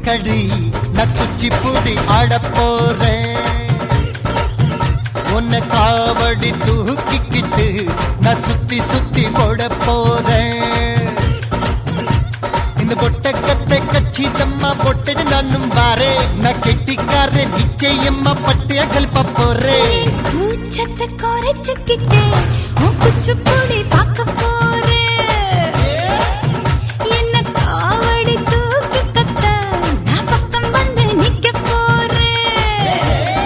சிக்கடி நான் குச்சிப்புடி ஆட போறேன் உன்னை காவடி தூக்கிக்கிட்டு நான் சுத்தி சுத்தி ஓட போறேன் இந்த பொட்டக்கத்தை கச்சிதம்மா பொட்டடு நானும் பாரு நான் கெட்டிக்கார நிச்சயம்மா பட்டிய கல்ப போறேன் கூச்சத்தை குறைச்சுக்கிட்டே உன் குச்சிப்புடி பார்க்க போறேன் என்ன காவடி தூக்கி கத்த நான் பக்கம் வந்து நிக்க போறேன்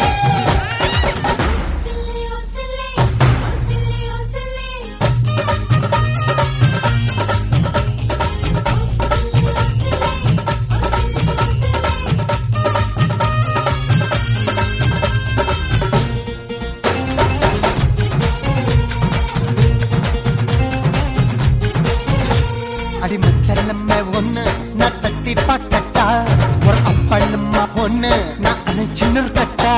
ஒசிலே ஒசிலே ஒசிலே ஒசிலே ஒசிலே ஒசிலே ஒசிலே ஒசிலே அடி மக்களம்ம ஒண்ணு நான் தட்டி பார்க்கட்டா ஒரு அப்பளம்மா ஒண்ணு நான் அணைச்சின்னு கட்டா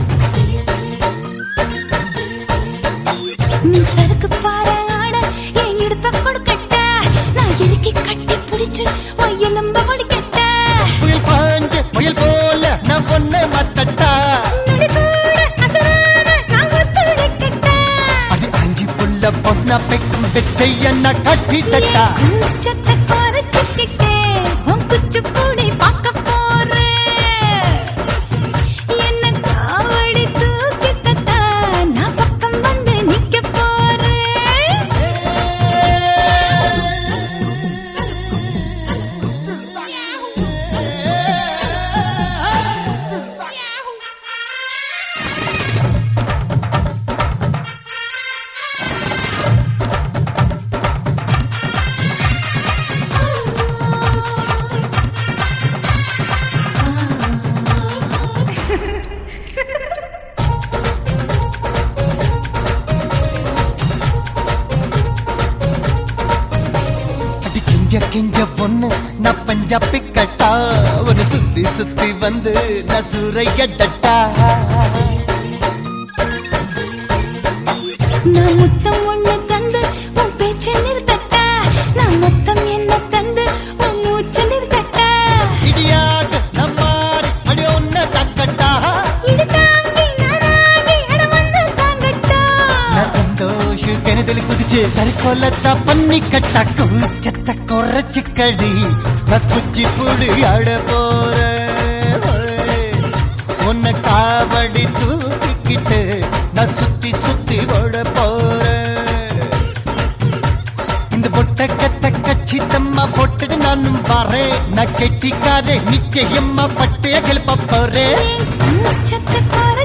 நீ சறுக்கு பாறை ஆட என் இடுப்ப கொடுக்கட்ட நான் இறுக்கி கட்டி பிடிச்சு உன் எலும்ப முடிக்கட்ட புயல் பாஞ்சு புயல் போல நான் ஒண்ணு மத்தட்டா நொடி கூட அசராம நான் ஒத்துழைக்கட்ட அது அஞ்சு புள்ள பொண்ணா பெக்கும் வித்தைய நான் கட்டிட்டட்டா கூச்சத்தை குறைச்சுக்கிட்டே உன் குச்சிப்புடி பார்க்க போறேன் என்ன காவடி தூக்கி கட்ட நான் பக்கம் வந்து நிக்க போறேன் அடி கிஞ்ச கிஞ்ச பொண்ணு நான் பஞ்சா பிக்கட்டா ஒரு சுத்தி சுத்தி வந்து நான் சூறையட்டா நான் முத்தம் ஒண்ணு தந்து உன் பேச்சை நிறுத்தட்ட நான் மொத்தம் என்ன தந்து உன் மூச்சை நிறுத்தட்ட இடியாக நம்மாரி அடி ஒன்ன தக்கட்டா இது தாங்கி நானாகி அட வந்து தாங்கட்டா நான் சந்தோஷ கிணதில் குதிச்சு தற்கொலத்தா பண்ணி கட்டா கூச்சத்தை குறைச்சு கடி நான் குச்சி புடி ஆட போறேன் உன்னை காவடி தூக்கிக்கிட்டு நான் சுத்தி சுத்தி ஓட போறேன் இந்த பொட்டக்கத்தை கச்சிதம்மா போட்டுட்டு நானும் வரேன் நான் கெட்டிக்காரே நிச்சயம்மா பட்டைய கிளப்ப போறேன் கூச்சத்தை குறை